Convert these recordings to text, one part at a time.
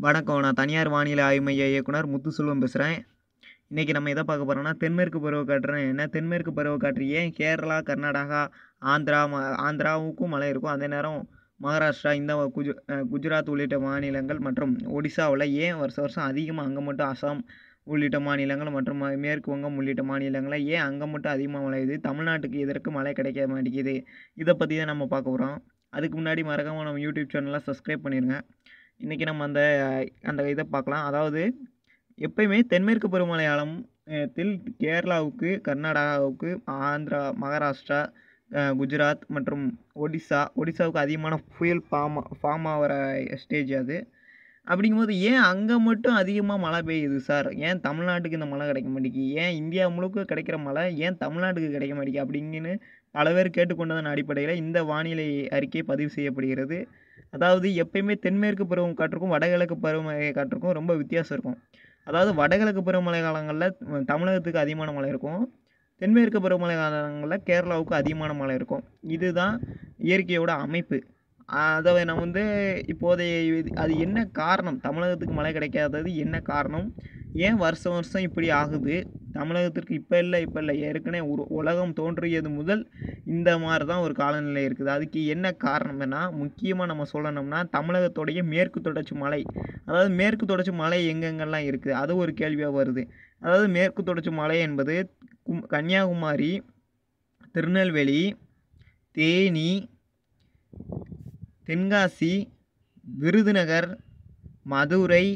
வணக்கம் நான் தனியார் வானிலை ஆய்வு மைய இயக்குனர் முத்துசெல்வம் பேசுகிறேன் இன்றைக்கி நம்ம எதை பார்க்க போகிறோம்னா தென்மேற்கு பருவக்காற்று என்ன தென்மேற்கு பருவக்காற்று ஏன் கேரளா கர்நாடகா ஆந்திரா ம ஆந்திராவுக்கும் மழை இருக்கும் அதே நேரம் மகாராஷ்டிரா இந்த குஜ அஹ் குஜராத் உள்ளிட்ட மாநிலங்கள் மற்றும் ஒடிசாவில் ஏன் வருஷம் வருஷம் அதிகமாக அங்கே மட்டும் அசாம் உள்ளிட்ட மாநிலங்கள் மற்றும் ம- மேற்கு வங்கம் உள்ளிட்ட மாநிலங்களில் ஏன் அங்கே மட்டும் அதிகமாக மழை பெய்யுது தமிழ்நாட்டுக்கு எதற்கு மழை கிடைக்க மாட்டேங்குது இதை பற்றி தான் நம்ம பார்க்க போகிறோம் அதுக்கு முன்னாடி மறக்காமல் நம்ம யூடியூப் சேனலை சப்ஸ்கிரைப் பண்ணிடுங்க இன்றைக்கி நம்ம அந்த அந்த இதை பார்க்கலாம் அதாவது எப்பயுமே தென்மேற்கு பருவமழை காலத்தில் கேரளாவுக்கு கர்நாடகாவுக்கு ஆந்திரா மகாராஷ்டிரா அஹ், குஜராத் மற்றும் ஒடிசா ஒடிசாவுக்கு அதிகமான புயல் ஃபார்ம் ஃபார்ம் ஆகிற ஸ்டேஜ் அது அப்படிங்கும்போது ஏன் அங்கே மட்டும் அதிகமாக மழை பெய்யுது சார் ஏன் தமிழ்நாட்டுக்கு இந்த மழை கிடைக்க மாட்டேங்குது ஏன் இந்தியா முழுக்க கிடைக்கிற மழை ஏன் தமிழ்நாட்டுக்கு கிடைக்க மாட்டேங்குது அப்படிங்கன்னு பல பேர் கேட்டுக்கொண்டதன் அடிப்படையில் இந்த வானிலை அறிக்கை பதிவு செய்யப்படுகிறது அதாவது எப்பயுமே தென்மேற்கு பருவம் காற்றுக்கும் வடகிழக்கு பருவமழை காற்றுக்கும் ரொம்ப வித்தியாசம் இருக்கும் அதாவது வடகிழக்கு பருவமழை காலங்களில் தமிழகத்துக்கு அதிகமான மழை இருக்கும் தென்மேற்கு பருவமழை காலங்களில் கேரளாவுக்கு அதிகமான மழை இருக்கும் இதுதான் இயற்கையோட அமைப்பு அதை நான் வந்து இப்போதைய இது- அது என்ன காரணம் தமிழகத்துக்கு மழை கிடைக்காதது என்ன காரணம் ஏன் வருஷம் வருஷம் இப்படி ஆகுது தமிழகத்திற்கு இப்போ இல்லை இப்போ இல்லை ஏற்கனவே ஒரு உலகம் தோன்றியது முதல் இந்த மாதிரி தான் ஒரு காலநிலை இருக்குது அதுக்கு என்ன காரணம்னா முக்கியமாக நம்ம சொல்லணும்னா தமிழகத்துடைய மேற்கு தொடர்ச்சி மலை அதாவது மேற்கு தொடர்ச்சி மலை எங்கெங்கெல்லாம் இருக்குது அது ஒரு கேள்வியாக வருது அதாவது மேற்கு தொடர்ச்சி மலை என்பது கும் கன்னியாகுமரி திருநெல்வேலி தேனி தென்காசி விருதுநகர் மதுரை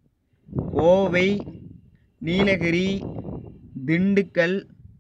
கோவை நீலகிரி திண்டுக்கல்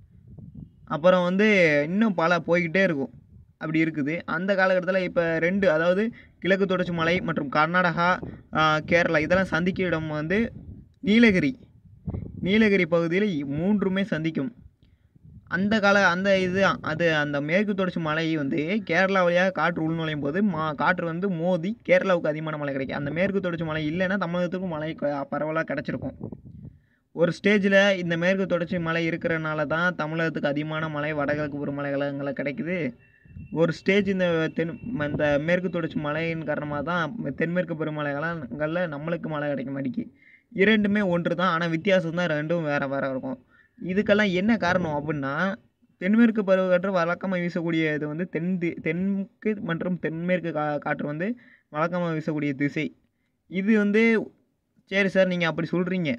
அப்புறம் வந்து இன்னும் பல போய்கிட்டே இருக்கும் அப்படி இருக்குது அந்த காலகட்டத்தில் இப்போ ரெண்டு அதாவது கிழக்கு தொடர்ச்சி மலை மற்றும் கர்நாடகா ஆஹ், கேரளா இதெல்லாம் சந்திக்கும் இடம் வந்து நீலகிரி நீலகிரி பகுதியில் மூன்றுமே சந்திக்கும் அந்த கால அந்த இது அது அந்த மேற்கு தொடர்ச்சி மலை வந்து கேரளா வழியாக காற்று உள்நுழையும் போது மா காற்று வந்து மோதி கேரளாவுக்கு அதிகமான மழை கிடைக்கும் அந்த மேற்கு தொடர்ச்சி மலை இல்லைன்னா தமிழகத்துக்கும் மழை க- பரவலாக கிடச்சிருக்கும் ஒரு ஸ்டேஜில் இந்த மேற்கு தொடர்ச்சி மலை இருக்கிறனால தான் தமிழகத்துக்கு அதிகமான மழை வடகிழக்கு பருவமழைகளில் கிடைக்குது ஒரு ஸ்டேஜ் இந்த தென் இந்த மேற்கு தொடர்ச்சி மழையின் காரணமாக தான் தென்மேற்கு பருவமழைகளில் நம்மளுக்கு மழை கிடைக்க மாட்டேங்குது இரண்டுமே ஒன்று தான் ஆனால் வித்தியாசம் தான் ரெண்டும் வேறு வேறு இருக்கும் இதுக்கெல்லாம் என்ன காரணம் அப்படின்னா தென்மேற்கு பருவக்காற்று வழக்கமாக வீசக்கூடிய இது வந்து தென் தி- தென்கு மற்றும் தென்மேற்கு கா காற்று வந்து வழக்கமாக வீசக்கூடிய திசை இது வந்து சரி சார் நீங்கள் அப்படி சொல்கிறீங்க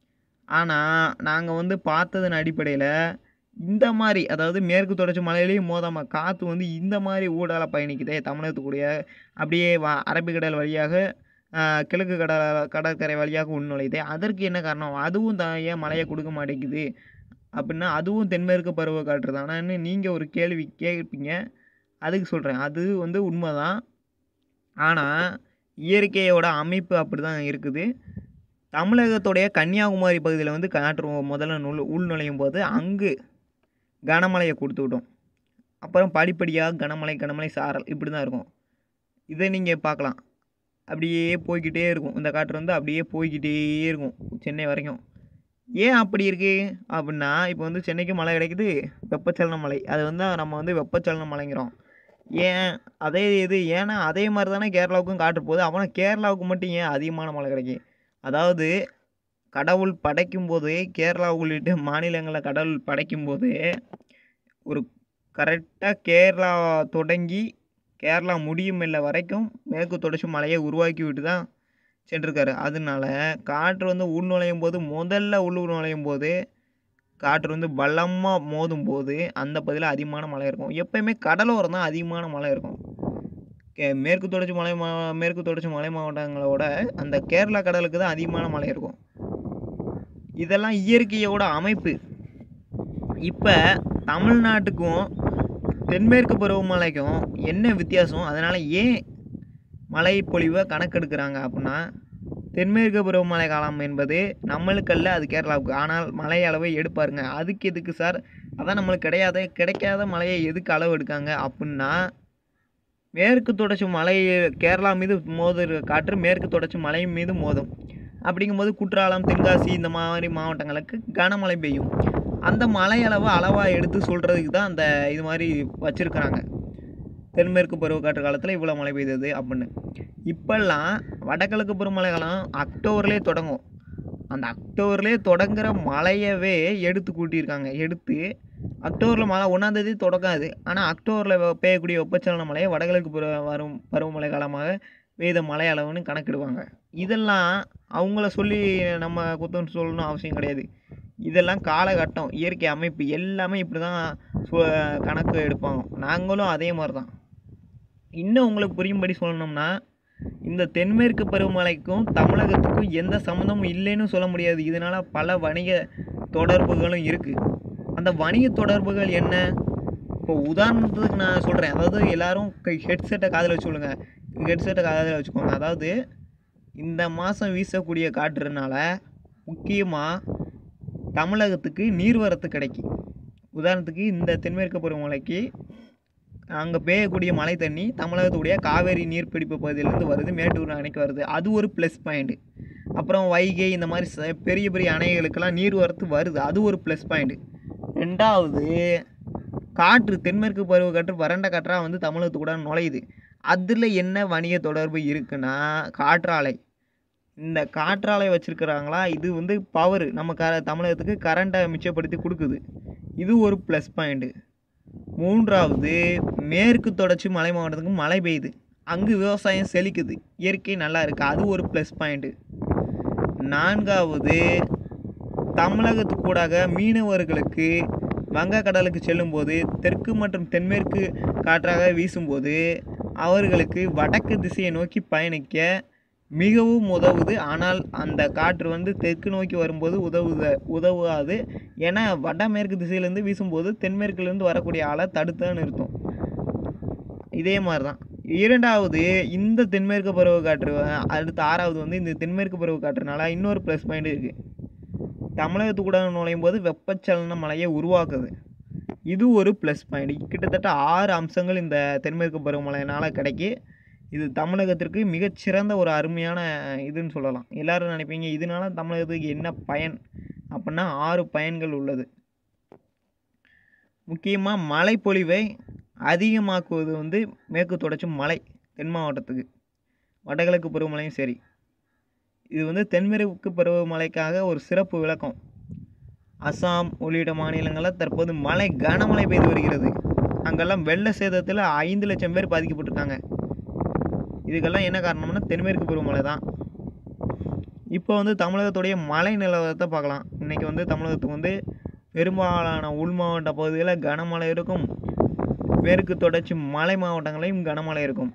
ஆனால் நாங்கள் வந்து பார்த்ததன் அடிப்படையில் இந்த மாதிரி அதாவது மேற்கு தொடர்ச்சி மலையிலையும் மோதாமல் காற்று வந்து இந்த மாதிரி ஊடால பயணிக்குதே தமிழகத்துக்குடைய அப்படியே வ அரபிக்கடல் வழியாக ஆஹ், கிழக்கு கடல் கடற்கரை வழியாக உள்நுழையுதே அதற்கு என்ன காரணம் அதுவும் த ஏன் மழையை கொடுக்க மாட்டேங்குது அப்படின்னா அதுவும் தென்மேற்கு பருவ காற்று தானேன்னு நீங்கள் ஒரு கேள்வி கேட்பீங்க அதுக்கு சொல்கிறேன் அது வந்து உண்மைதான் ஆனால் இயற்கையோட அமைப்பு அப்படி தான் இருக்குது தமிழகத்துடைய கன்னியாகுமரி பகுதியில் வந்து காற்று முதல்ல நுழ் உள்நுழையும் போது அங்கு கனமழையை கொடுத்து விடும் அப்புறம் படிப்படியாக கனமழை கனமழை சாரல் இப்படி தான் இருக்கும் இதை நீங்கள் பார்க்கலாம் அப்படியே போய்க்கிட்டே இருக்கும் இந்த காற்று வந்து அப்படியே போய்க்கிட்டே இருக்கும் சென்னை வரைக்கும் ஏன் அப்படி இருக்குது அப்படின்னா இப்போ வந்து சென்னைக்கு மழை கிடைக்குது வெப்பச்சலன மழை அது வந்து நம்ம வந்து வெப்பச்சலன மழைங்கிறோம் ஏன் அதே இது ஏன்னா அதே மாதிரி தானே கேரளாவுக்கும் காற்று போகுது அவனை கேரளாவுக்கு மட்டும் ஏன் அதிகமான மழை கிடைக்கும் அதாவது கடவுள் படைக்கும் போது கேரளா உள்ளிட்ட மாநிலங்களில் கடவுள் படைக்கும் போது ஒரு கரெக்டாக கேரளா தொடங்கி கேரளா முடியும் இல்லை வரைக்கும் மேற்கு தொடர்ச்சி மலையை உருவாக்கி விட்டு தான் சென்றிருக்காரு அதனால காற்று வந்து உள் நுழையும் போது முதல்ல உள்ளூர் நுழையும் போது காற்று வந்து பலமாக மோதும் போது அந்த பகுதியில் அதிகமான மழை இருக்கும் எப்பயுமே கடலோரம் தான் அதிகமான மழை இருக்கும் கே- மேற்கு தொடர்ச்சி மலை மா மேற்கு தொடர்ச்சி மலை மாவட்டங்களோட அந்த கேரளா கடலுக்கு தான் அதிகமான மழை இருக்கும் இதெல்லாம் இயற்கையோட அமைப்பு இப்போ தமிழ்நாட்டுக்கும் தென்மேற்கு பருவமழைக்கும் என்ன வித்தியாசம் அதனால் ஏன் மழை பொழிவை கணக்கெடுக்கிறாங்க அப்படின்னா தென்மேற்கு பருவமழை காலம் என்பது நம்மளுக்கல்ல அது கேரளாவுக்கு ஆனால் மழை அளவை எடுப்பாருங்க அதுக்கு எதுக்கு சார் அதான் நம்மளுக்கு கிடையாத கிடைக்காத மழையை எதுக்கு அளவு எடுக்காங்க அப்படின்னா மேற்கு தொடர்ச்சி மலை கேரளா மீது மோதுற காற்று மேற்கு தொடர்ச்சி மலை மீது மோதும் அப்படிங்கும்போது குற்றாலம் தென்காசி இந்த மாதிரி மாவட்டங்களுக்கு கனமழை பெய்யும் அந்த மழை அளவை அளவாக எடுத்து சொல்கிறதுக்கு தான் அந்த இது மாதிரி வச்சுருக்குறாங்க தென்மேற்கு பருவக்காற்று காலத்தில் இவ்வளோ மழை பெய்தது அப்படின்னு இப்போல்லாம் வடகிழக்கு பருவமழை காலம் அக்டோபர்லேயே தொடங்கும் அந்த அக்டோபர்லேயே தொடங்குற மழையவே எடுத்து கூட்டியிருக்காங்க எடுத்து அக்டோபரில் மழை ஒன்றாந்தேதி தொடங்காது ஆனால் அக்டோபரில் பெய்யக்கூடிய வெப்பச்சலன மழையை வடகிழக்கு பருவ வரும் பருவமழை காலமாக பெய்த மழை அளவுன்னு கணக்கிடுவாங்க இதெல்லாம் அவங்கள சொல்லி நம்ம குத்தம் சொல்லணும் அவசியம் கிடையாது இதெல்லாம் காலகட்டம் இயற்கை அமைப்பு எல்லாமே இப்படி தான் சு- கணக்கு எடுப்பாங்க நாங்களும் அதே மாதிரி தான் இன்னும் உங்களுக்கு புரியும்படி சொல்லணும்னா இந்த தென்மேற்கு பருவமழைக்கும் தமிழகத்துக்கும் எந்த சம்மந்தமும் இல்லைன்னு சொல்ல முடியாது இதனால் பல வணிக தொடர்புகளும் இருக்குது அந்த வணிக தொடர்புகள் என்ன இப்போ உதாரணத்துக்கு நான் சொல்கிறேன் அதாவது எல்லாரும் ஹெட்செட்டை காதில் வச்சுக்கொள்ளுங்க ஹெட்செட்டை காதில் வச்சுக்கோங்க அதாவது இந்த மாதம் வீசக்கூடிய காற்றுனால முக்கியமாக தமிழகத்துக்கு நீர்வரத்து கிடைக்கும் உதாரணத்துக்கு இந்த தென்மேற்கு பருவமழைக்கு அங்கே பெய்யக்கூடிய மழை தண்ணி தமிழகத்துடைய காவேரி நீர்பிடிப்பு பகுதியிலேருந்து வருது மேட்டூர் அணைக்கு வருது அது ஒரு ப்ளஸ் பாயிண்ட் அப்புறம் வைகை இந்த மாதிரி ச- பெரிய பெரிய அணைகளுக்கெல்லாம் நீர் வரத்து வருது அது ஒரு ப்ளஸ் பாயிண்ட் ரெண்டாவது காற்று தென்மேற்கு பருவ காற்று வறண்ட காற்றாக வந்து தமிழகத்துக்கூட நுழையுது அதில் என்ன வணிக தொடர்பு இருக்குன்னா காற்றாலை இந்த காற்றாலை வச்சுருக்கிறாங்களா இது வந்து பவர் நம்ம க தமிழகத்துக்கு கரண்ட்டை மிச்சப்படுத்தி கொடுக்குது இது ஒரு ப்ளஸ் பாயிண்ட்டு மூன்றாவது மேற்கு தொடர்ச்சி மலை மாவட்டத்துக்கு மழை பெய்யுது அங்கு விவசாயம் செழிக்குது இயற்கை நல்லா இருக்குது அது ஒரு ப்ளஸ் பாயிண்ட்டு நான்காவது தமிழகத்துக்கூடாக மீனவர்களுக்கு வங்கக்கடலுக்கு செல்லும்போது தெற்கு மற்றும் தென்மேற்கு காற்றாக வீசும்போது அவர்களுக்கு வடக்கு திசையை நோக்கி பயணிக்க மிகவும் உதவுது ஆனால் அந்த காற்று வந்து தெற்கு நோக்கி வரும்போது உதவுத உதவாது ஏன்னா வடமேற்கு திசையிலேருந்து வீசும்போது தென்மேற்குலேருந்து வரக்கூடிய ஆளை தடுத்து நிறுத்தும் இதே மாதிரி தான் இரண்டாவது இந்த தென்மேற்கு பருவ காற்று அடுத்து ஆறாவது வந்து இந்த தென்மேற்கு பருவ காற்றுனால இன்னொரு ப்ளஸ் பாயிண்ட் இருக்குது தமிழகத்துக்கூட நுழையும் போது வெப்பச்சலன மழையை உருவாக்குது இது ஒரு ப்ளஸ் பாயிண்ட் கிட்டத்தட்ட ஆறு அம்சங்கள் இந்த தென்மேற்கு பருவமழையினால் கிடைக்கி இது தமிழகத்திற்கு மிகச்சிறந்த ஒரு அருமையான இதுன்னு சொல்லலாம் எல்லாரும் நினைப்பீங்க இதனால தமிழகத்துக்கு என்ன பயன் அப்படின்னா ஆறு பயன்கள் உள்ளது முக்கியமாக மழைப்பொழிவை அதிகமாக்குவது வந்து மேற்கு தொடர்ச்சி மலை தென் மாவட்டத்துக்கு வடகிழக்கு பருவமழையும் சரி இது வந்து தென்மேற்கு பருவமழைக்காக ஒரு சிறப்பு விளக்கம் அசாம் உள்ளிட்ட மாநிலங்களில் தற்போது மழை கனமழை பெய்து வருகிறது அங்கெல்லாம் வெள்ள சேதத்தில் ஐந்து லட்சம் பேர் பாதிக்கப்பட்டிருக்காங்க இதுக்கெல்லாம் என்ன காரணம்னா தென்மேற்கு பருவமழை தான் இப்போ வந்து தமிழகத்துடைய மழை நிலவரத்தை பார்க்கலாம் இன்றைக்கி வந்து தமிழகத்துக்கு வந்து பெரும்பாலான உள் மாவட்ட பகுதிகளில் கனமழை இருக்கும் மேற்கு தொடர்ச்சி மலை மாவட்டங்களையும் கனமழை இருக்கும்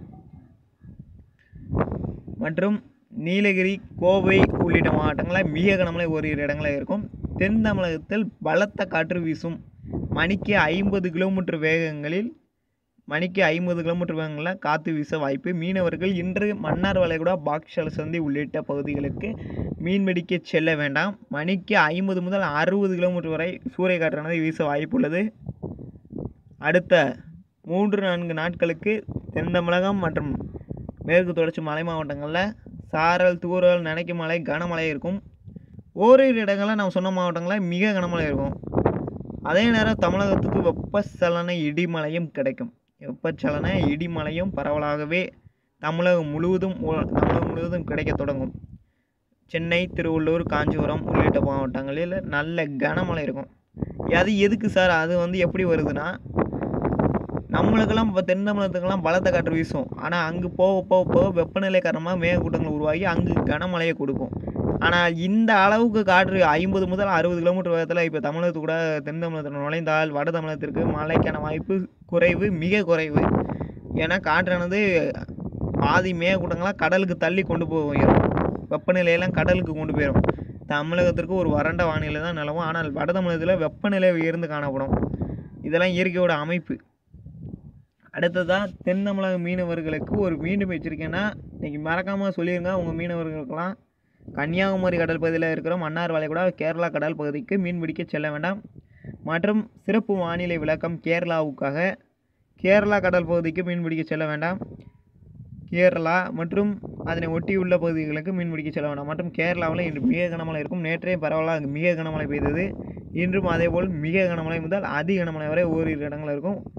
மற்றும் நீலகிரி கோவை உள்ளிட்ட மாவட்டங்களில் மிக கனமழை ஓரிரு இடங்களில் இருக்கும் தென் தமிழகத்தில் பலத்த காற்று வீசும் மணிக்கு ஐம்பது கிலோமீட்டர் வேகங்களில் மணிக்கு ஐம்பது கிலோமீட்டர் வேகங்களில் காற்று வீச வாய்ப்பு மீனவர்கள் இன்று மன்னார் வளைகுடா பாக்ஷால சந்தி உள்ளிட்ட பகுதிகளுக்கு மீன்பிடிக்க செல்ல வேண்டாம் மணிக்கு ஐம்பது முதல் அறுபது கிலோமீட்டர் வரை சூறை காற்றானது வீச வாய்ப்புள்ளது அடுத்த மூன்று நான்கு நாட்களுக்கு தென் தமிழகம் மற்றும் மேற்கு தொடர்ச்சி மலை மாவட்டங்களில் சாரல் தூறல் நனைக்கும் மழை கனமழை இருக்கும் ஓரிரு இடங்களில் நம்ம சொன்ன மாவட்டங்களில் மிக கனமழை இருக்கும் அதே நேரம் தமிழகத்துக்கு வெப்பச்சலன இடிமழையும் கிடைக்கும் வெப்பச்சலன இடிமழையும் பரவலாகவே தமிழகம் முழுவதும் ஒ- தமிழகம் முழுவதும் கிடைக்க தொடங்கும் சென்னை திருவள்ளூர் காஞ்சிபுரம் உள்ளிட்ட மாவட்டங்களில் நல்ல கனமழை இருக்கும் அது எதுக்கு சார் அது வந்து எப்படி வருதுன்னா நம்மளுக்கெல்லாம் இப்போ தென் தமிழகத்துக்கெல்லாம் பலத்த காற்று வீசும் ஆனால் அங்கே போக போக போக வெப்பநிலை காரணமாக மேகக்கூட்டங்கள் உருவாகி அங்கு கனமழையை கொடுக்கும் ஆனால் இந்த அளவுக்கு காற்று ஐம்பது முதல் அறுபது கிலோமீட்டர் வேகத்தில் இப்போ தமிழகத்து கூட தென் தமிழகத்தில் நுழைந்தால் வட தமிழகத்திற்கு மழைக்கான வாய்ப்பு குறைவு மிக குறைவு ஏன்னா காற்றானது பாதி மேகக்கூட்டங்களாக கடலுக்கு தள்ளி கொண்டு போயிடும் வெப்பநிலையெல்லாம் கடலுக்கு கொண்டு போயிடும் தமிழகத்திற்கு ஒரு வறண்ட வானிலை தான் நிலவும் ஆனால் வட தமிழகத்தில் வெப்பநிலை உயர்ந்து காணப்படும் இதெல்லாம் இயற்கையோட அமைப்பு அடுத்ததாக தென் தமிழக மீனவர்களுக்கு ஒரு மீண்டும் எச்சரிக்கைன்னா இன்னைக்கு மறக்காமல் சொல்லிடுங்க உங்கள் மீனவர்களுக்கெல்லாம் கன்னியாகுமரி கடல் பகுதியில் இருக்கிற மன்னார் வளைகுடா கேரளா கடல் பகுதிக்கு மீன் பிடிக்க செல்ல வேண்டாம் மற்றும் சிறப்பு வானிலை விளக்கம் கேரளாவுக்காக கேரளா கடல் பகுதிக்கு மீன் பிடிக்க செல்ல வேண்டாம் கேரளா மற்றும் அதனை ஒட்டியுள்ள பகுதிகளுக்கு மீன் பிடிக்க செல்ல வேண்டாம் மற்றும் கேரளாவில் இன்று மிக கனமழை இருக்கும் நேற்றே பரவலாக மிக கனமழை பெய்தது இன்றும் அதேபோல் மிக கனமழை முதல் அதி கனமழை வரை ஓரிரு இடங்கள் இருக்கும்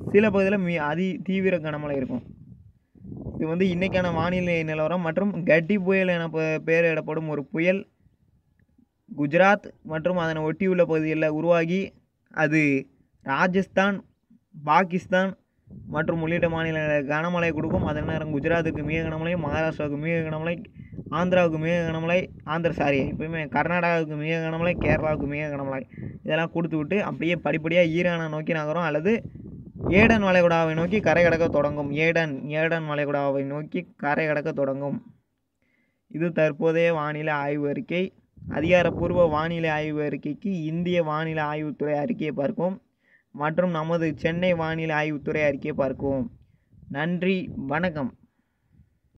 சில பகுதியில் மி அதி தீவிர கனமழை இருக்கும் இது வந்து இன்றைக்கான வானிலை நிலவரம் மற்றும் கட்டி புயல் என பெ- பெயரிடப்படும் ஒரு புயல் குஜராத் மற்றும் அதனை ஒட்டியுள்ள பகுதிகளில் உருவாகி அது ராஜஸ்தான் பாகிஸ்தான் மற்றும் உள்ளிட்ட மாநிலங்களுக்கு கனமழை கொடுக்கும் அதே நேரம் குஜராத்துக்கு மிக கனமழை மகாராஷ்டிராவுக்கு மிக கனமழை ஆந்திராவுக்கு மிக கனமழை ஆந்திரா சாரி எப்பயுமே கர்நாடகாவுக்கு மிக கனமழை கேரளாவுக்கு மிக கனமழை இதெல்லாம் கொடுத்து விட்டு அப்படியே படிப்படியாக ஈரானை நோக்கி நகரும் அல்லது ஏடன் வளைகுடாவை நோக்கி கரை கடக்க தொடங்கும் ஏடன் ஏடன் வளைகுடாவை நோக்கி கரை கடக்க தொடங்கும் இது தற்போதைய வானிலை ஆய்வு அறிக்கை அதிகாரப்பூர்வ வானிலை ஆய்வு அறிக்கைக்கு இந்திய வானிலை ஆய்வுத்துறை அறிக்கையை பார்க்கவும் மற்றும் நமது சென்னை வானிலை ஆய்வுத்துறை அறிக்கையை பார்க்கவும் நன்றி வணக்கம்